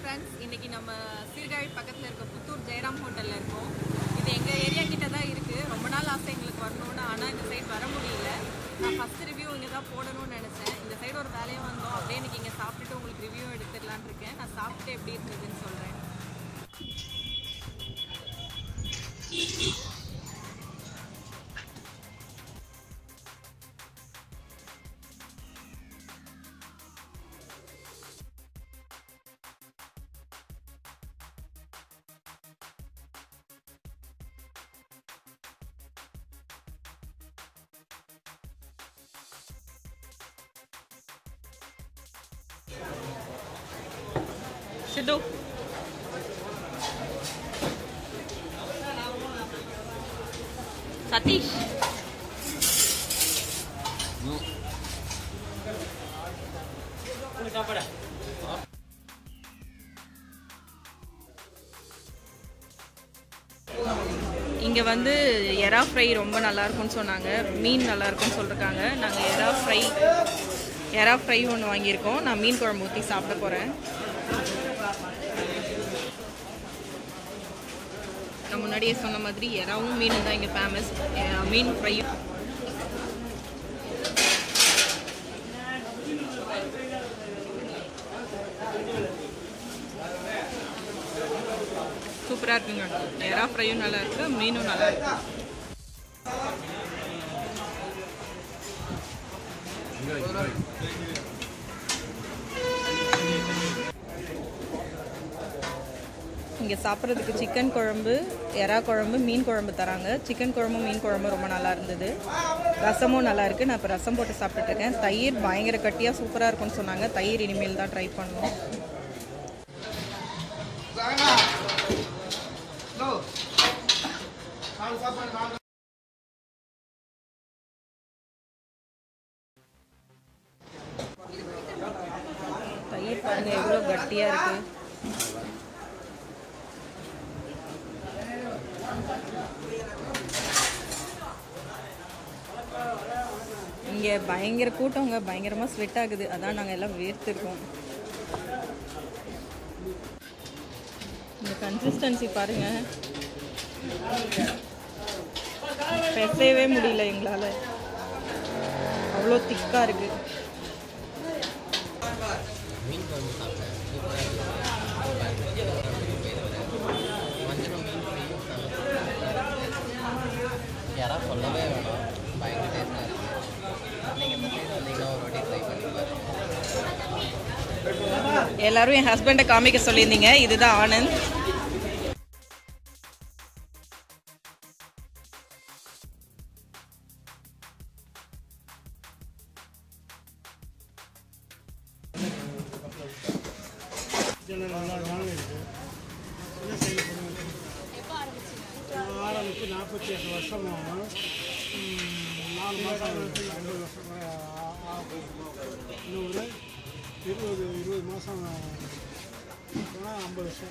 Friends இன்னைக்கு நம்ம சீர்காழி பக்கத்தில் இருக்க புத்தூர் ஜெயராம் ஹோட்டலில் இருக்கோம் இது எங்கள் ஏரியா கிட்ட தான் இருக்குது ரொம்ப நாள் ஆசை எங்களுக்கு வரணும்னு ஆனால் இந்த சைடு வர முடியல நான் ஃபஸ்ட் ரிவ்யூ இங்கே தான் போடணும்னு நினச்சேன் இந்த சைடு ஒரு வேலையும் வந்தோம் அப்படியே இன்னைக்கு இங்கே சாப்பிட்டுட்டு உங்களுக்கு ரிவ்யூ எடுத்துடலான்னு இருக்கேன் நான் சாப்பிட்டு எப்படி இருந்ததுன்னு சொல்கிறேன் சித்து சதீஷ் இங்கே வந்து எறா ஃப்ரை ரொம்ப நல்லா இருக்கும்னு சொன்னாங்க மீன் நல்லா இருக்கும்னு சொல்லிருக்காங்க நாங்கள் எறா ஃப்ரை எறா ஃப்ரை ஒன்று வாங்கியிருக்கோம் நான் மீன் குழம்பு ஊற்றி சாப்பிட போகிறேன் நான் முன்னாடியே சொன்ன மாதிரி எறாவும் மீனும் தான் இங்கே ஃபேமஸ் மீன் ஃப்ரையும் சூப்பராக இருக்குங்க எறா ஃப்ரையும் நல்லா இருக்கு மீனும் நல்லா இருக்கு இங்கே சாப்பிட்றதுக்கு சிக்கன் குழம்பு எறா குழம்பு மீன் குழம்பு தராங்க சிக்கன் குழம்பும் மீன் குழம்பும் ரொம்ப நல்லா இருந்தது ரசமும் நல்லா இருக்கு நான் இப்போ ரசம் போட்டு சாப்பிட்டுட்டு இருக்கேன் தயிர் பயங்கர கட்டியாக சூப்பராக இருக்கும்னு சொன்னாங்க தயிர் இனிமேல் தான் ட்ரை பண்ணுவோம் தயிர் பாருங்க எவ்வளோ கட்டியாக இருக்கு இங்கே பயங்கர கூட்டங்க பயங்கரமாக ஸ்வெட் ஆகுது அதான் நாங்கள் எல்லாம் வேர்த்துருக்கோம் இந்த கன்சிஸ்டன்சி பாருங்க பெசவே முடியல எங்களால் அவ்வளோ திக்காக இருக்குது யாராவது சொல்லவே வேணாம் பயங்கர டேஸ்ட்டாக இருக்குது நீங்கள் இந்த சைடு வந்தீங்கன்னா ஒரு வாட்டி ட்ரை பண்ணி பாருங்க எல்லாரும் என் ஹஸ்பண்டை காமிக்க சொல்லியிருந்தீங்க இதுதான் ஆனந்த் ஆரம்பித்து நாற்பத்தி எட்டு வருஷம் ஆகும் ம், நாலு மாதம் ஐம்பது வருஷம் கூட ஆ- ஆகும் இன்னும் ஒரு இருபது இருபது மாதம் போனால் ஐம்பது வருஷம்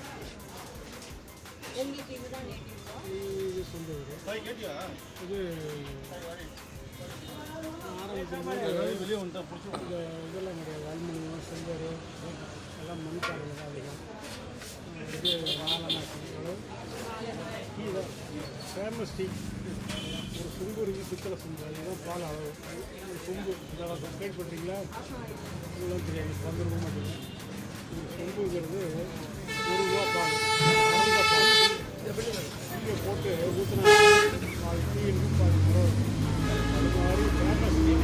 இது சொந்த ஊர் இது ஆரம்பிக்கும் வெளியே வந்து இந்த இதெல்லாம் கிடையாது அலுமினியம் செங்கல் எல்லாம் மண்பாறையில் தான் அதிகம் இது வாழை டீ தான் ஃபேமஸ் டீ ஒரு சொம்பு இருக்குது பித்தளை சொம்பு அதுதான் பால் அளவு ஒரு சொம்பு இதெல்லாம் கேள்விப்பட்டீங்களா இதெல்லாம் தெரியாது வந்துருக்க மாட்டேங்க ஒரு சொம்புங்கிறது ஒரு ரூபா பால் கறந்த பால் டீயை போட்டு ஊற்றினா பால் டீ இருக்கும் பால் மரம் அது மாதிரி ஃபேமஸ் டீ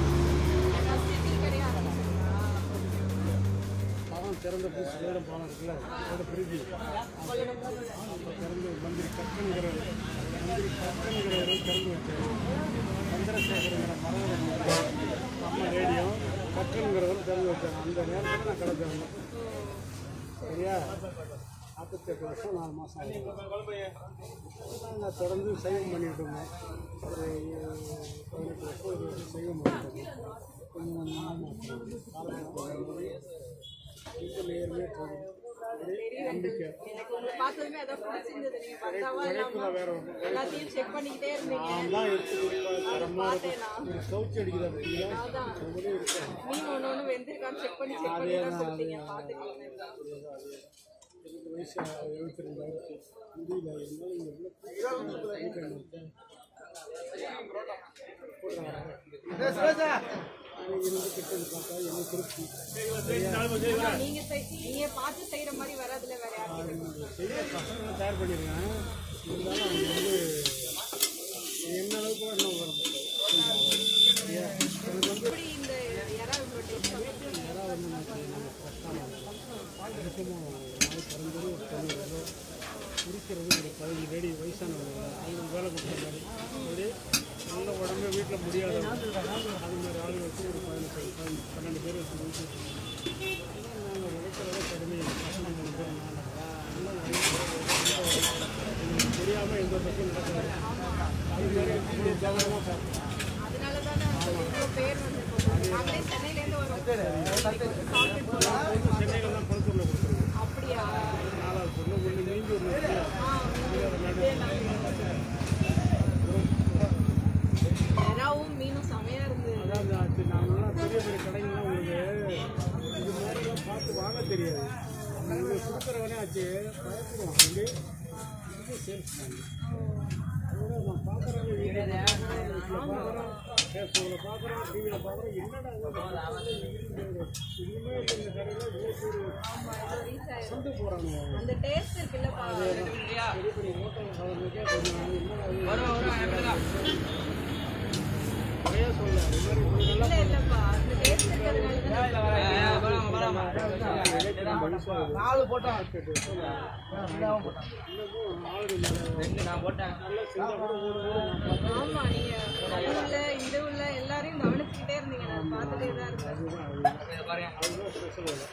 பாலம் திறந்த புதுசு வேடம் பாலம் இருக்குல்ல அதோட பிரிட்ஜி திறந்து மந்திரி கக்கன்கிற மந்திரி கக்கன்கிறவர் திறந்து வச்சார் சந்திரசேகரங்கிற மரவரம் அம்மா ரேடியோ கக்கன்கிறவர் திறந்து வச்சார் அந்த நேரத்தில் நான் கடை திறந்தேன் சரியா நாற்பத்தெட்டு வருஷம் நாலு மாதம் ஆகும் நான் தொடர்ந்து சைவம் பண்ணிட்டு இருந்தேன் ஒரு பதினெட்டு வருஷம் ஒரு வருஷம் சைவம் பண்ணிட்டு இருந்தேன் கொஞ்சம் கொஞ்சமாக காலத்தில் இந்த நேர்மையாக போகும் நம்பிக்கை எனக்கு உங்களை பார்த்ததுமே அதான் பிடிச்சிருந்தது நீங்க பத்தாவா இல்லாம எல்லாத்தையும் செக் பண்ணிக்கிட்டே இருந்தீங்க நான் எடுத்து கொடுப்பேன் தரமாக பார்த்தேன் நான் ஒரு கவுச்சி அடிக்குது அப்படிங்களா அதான் அவங்களே இருக்கேன் மீன் ஒண்ணு ஒண்ணு வெந்திருக்கான்னு செக் பண்ணி செக் பண்ணி தான் கொடுத்தீங்க பார்த்துக்கலாம் எனக்கு வயசு எழுபத்தி ரெண்டாயிரத்து முடியல இருந்தாலும் இங்கே எவ்வளோ இருந்து கிட்டது பார்த்தா என்ன திருப்தி ஆனா நீங்க செய்- நீங்க பார்த்து செய்யற மாதிரி வராதுல வேற யாரும் செய்ய பசங்களை தயார் பண்ணியிருக்கேன் இருந்தாலும் அவங்க வந்து என்ன அளவுக்கு கூட இன்னும் வரும் எனக்கு வந்து எப்படி இந்த இறா இவ்வளோ டேஸ்ட் யாராவது வந்து நான் கஷ்டமாக அதுக்கும் நாள் பிறந்தது ஒரு தொண்ணூறு கிலோ குடிக்கிறது ஒரு பதினஞ்சு அடி வயசானவங்க அவங்களுக்கு வேலை கொடுத்த மாதிரி அப்படி நல்ல உடம்பு வீட்டில் முடியாதவங்க அது மாதிரி ஆளுங்களுக்கு ஒரு பதினஞ்சு பதினஞ்சு பன்னெண்டு பேர் வச்சு வீட்டு நாங்கள் உழைக்கிறத கடுமை பசங்க மூணு பேர் நாங்கள் நல்லா நிறைய எங்களுக்கு தெரியாமல் எந்த தப்பும் நடக்காது அது மாதிரி இவ்வளோ கவனமாக பார்ப்போம் அதனால தானே இவ்வளோ பேர் வந்து நாங்களே சென்னையிலேருந்து வரோம் சாப்பிட்டு போகலாம் சென்னையில் தான் பழுத்தூரில் கொடுத்துருவோம் அப்படியா நாலாவது பொண்ணு ஒன்று மீஞ்சூரில் இருக்கு இறாவும் மீனும் செமையா இருந்தது அதாவது ஆச்சு நாங்களாம் பெரிய பெரிய கடைங்கெல்லாம் உங்களுக்கு இது மாதிரிலாம் பார்த்து வாங்க தெரியாது உங்களுக்கு கொடுக்குறவனே ஆச்சு பயப்படுவோம் அப்படி இது சேல்ஸ் பண்ணி அதோட நான் பார்க்குறேன் வீட்டில் பார்க்குறோம் ஃபேஸ்புக்கில் பார்க்குறோம் டிவியில் பார்க்குறோம் என்னடா இது? இன்னுமே இந்த கடையில் இவ்வளோ பேர் சண்டை போகிறாங்க அந்த டேஸ்ட் இருக்குல்லப்பா பெரிய பெரிய ஹோட்டல் அவங்களுக்கே கொஞ்சம் என்னடா இது? நிறைய சொல்ல இது மாதிரி இப்படி நல்லா இல்ல இல்லப்பா அந்த டேஸ்ட் இருக்கிறதுனால நாலு போட்டோம் ரெண்டு நான் போட்டேன் நல்லா செஞ்சா கூட ஊரு ஊரு நான் பார்த்தேன். ஆமா நீங்க அது உள்ள இந்த உள்ள எல்லாரையும் கவனிச்சுக்கிட்டே இருந்தீங்க நான் பார்த்துட்டே தான் இருந்தேன் அதுதான் ஸ்பெஷல் இல்லை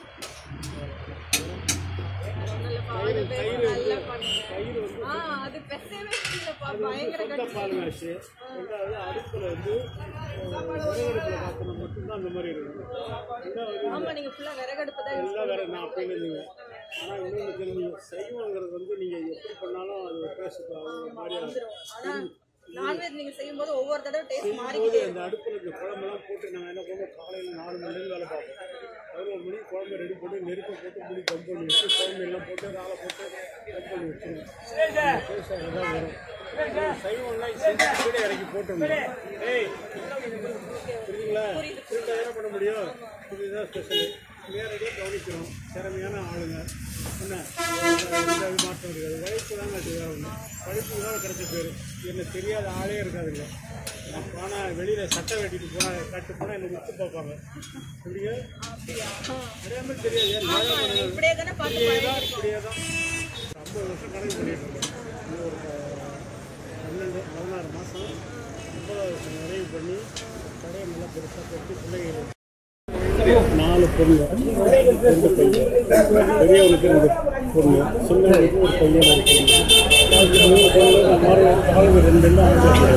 நல்லப்பா அது பேர் நல்லா பண்ணுங்க தயிர் வந்து ஆ அது பெசவே இல்லப்பா பயங்கர சொந்த கட்டி பால் ஆச்சு ரெண்டாவது அடுப்பில் வந்து விறகடுப்பில் பார்த்தோம்னா மட்டும்தான் அந்த மாதிரி இருக்கும் ரெண்டாவது ஆமா நீங்க ஃபுல்லா விறகடுப்பு தான் use எல்லாம் வேற நான் அப்பயும் இருந்தீங்க ஆனால் இன்னொன்று தெரிஞ்சு சைவங்கிறது வந்து நீங்கள் எப்படி பண்ணாலும் அது டேஸ்ட் ஒரு மாதிரியா இருக்கும் ஆனா நான்வெஜ் நீங்க செய்யும்போது ஒவ்வொரு தடவை டேஸ்ட் போது மாறிக்கிட்டே அந்த அடுப்பில் இந்த குழம்பெல்லாம் போட்டு நாங்கள் என்ன பண்ணுவோம் காலையில் நாலு மணிலேருந்து வேலை பார்ப்போம் பதினோரு மணிக்கு குழம்பு ரெடி பண்ணி நெருப்பை போட்டு முடி தம் பண்ணி வச்சு குழம்பு எல்லாம் போட்டு ராலை போட்டு தம் பண்ணி வச்சுருவோம் டேஸ்ட் அதுதான் வரும் சைவம்லாம் செஞ்சு கீழே இறக்கி போட்டோம் ஏய் புரியுதுங்களா புரியுதா என்ன பண்ண முடியும் இதுதான் ஸ்பெஷல் நேரடியாக கவனிக்கிறோம் திறமையான ஆளுங்க என்ன எந்த மாற்றம் இருக்காது உழைப்பு தாங்க அது வேற ஒன்று படிப்புக்கு தான் கிடைச்ச பேர் என்ன தெரியாத ஆளே இருக்காதுங்க நான் போனால் வெளியில் சட்டை வெட்டிட்டு போனால் கட்டு போனால் என்னை விட்டு பார்ப்பாங்க இப்படியே தெரியாமல் தெரியாது ஏன் நியாயம் பண்ணுங்க. இப்படியே தானே பார்த்து இப்படியே தான் இப்படியே தான் ஐம்பது வருஷம் கணக்கு பண்ணிட்டு இருக்கேன் இன்னும் ஒரு பன்னெண்டு பதினாறு மாதம் ஐம்பதாவது வருஷம் நிறைவு பண்ணி கடையை நல்லா பெருசாக கட்டி பிள்ளைகள் நாலு பொண்ணு ரெண்டு பையன் பெரியவனுக்கு ரெண்டு பொண்ணு சின்னவனுக்கு ஒரு பையன் ஒரு பொண்ணு அதுக்கு மூணு பொண்ணு மாறு ஆளுங்க ரெண்டு எல்லாம்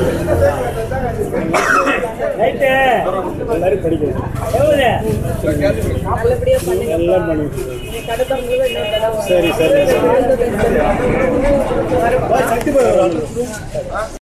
எல்லாரும் படிக்கணும் நல்லபடியா பண்ணுங்க எல்லாம் பண்ணிட்டு இருக்கோம். சரி சரி சக்தி